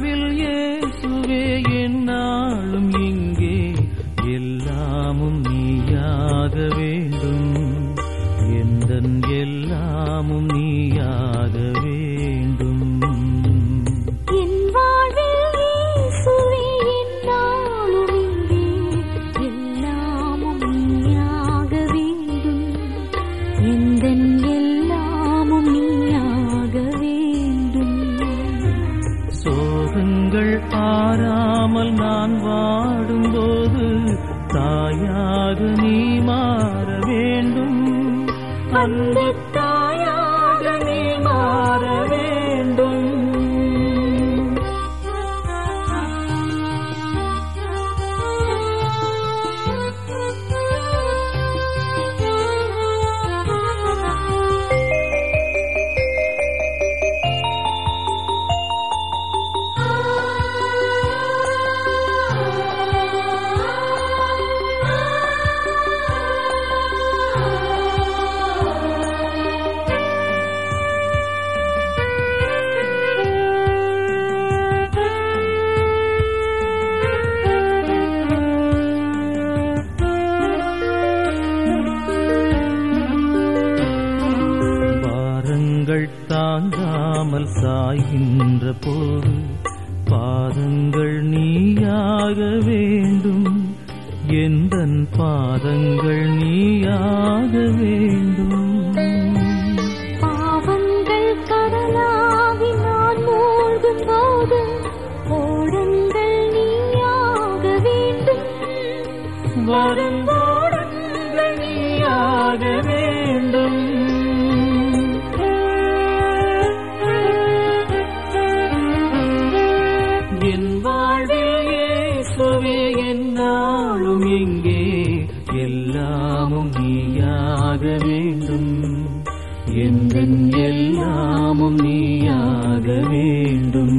வாழ்வில் இயேசுவே என்னாலும் இங்கே எல்லாமும் நீயாக வேண்டும் எந்தன் எல்லாமும் நீயாக வேண்டும் என் வாழ்வில் இயேசுவே என்னாலும் இங்கே எல்லாமும் நீயாக வேண்டும் எந்தன் எல்லாமும் நீயாக வேண்டும் சோகங்கள் ஆறாமல் நான் வாடும்போது தாயாக நீ மாற வேண்டும் அந்த தாயாக நீ மாற வேண்டும் பாரங்கள் தாங்காமல் சாய்கின்ற போது பாதங்கள் நீயாக வேண்டும் எந்தன் பாதங்கள் நீயாக வேண்டும் பாவங்கள் கடலாகி நான் மூழ்கும் போது ஓடங்கள் நீயாக வேண்டும் வரும்போடங்கள் நீயாக வேண்டும் என் வாழ்வில் இயேசுவே என்னாலும் இங்கே எல்லாமும் நீயாக வேண்டும் எந்தன் எல்லாமும் நீயாக வேண்டும்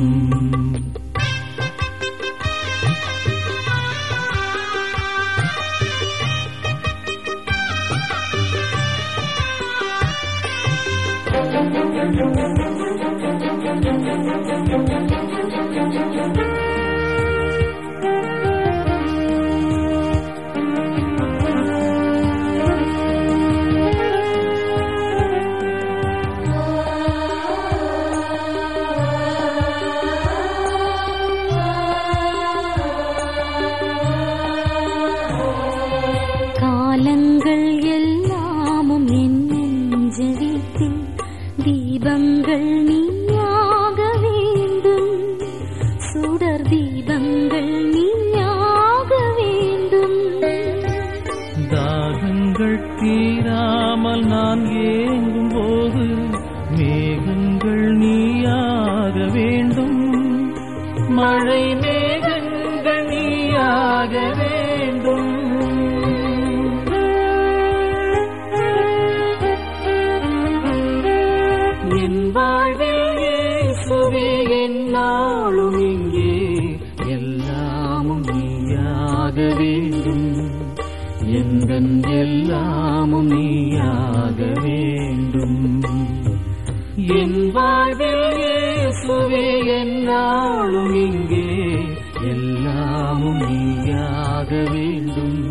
காலங்கள் எல்லாமும் என் நெஞ்ச வீட்டில் தீபங்கள் நீயாக வேண்டும் சுடர் தீபங்கள் நீயாக வேண்டும் தாகங்கள் தீராமல் நான் ஏங்கும் போது மேகங்கள் நீயாக வேண்டும் மழை மேகங்கள் நீயாக வேண்டும் என் வாழ்வில் இயேசுவே என்னாலும் இங்கே எல்லாமும் நீயாக வேண்டும் எந்தன் எல்லாமும் நீயாக வேண்டும் என் வாழ்வில் இயேசுவே என்னாலும் இங்கே எல்லாமும் நீயாக வேண்டும்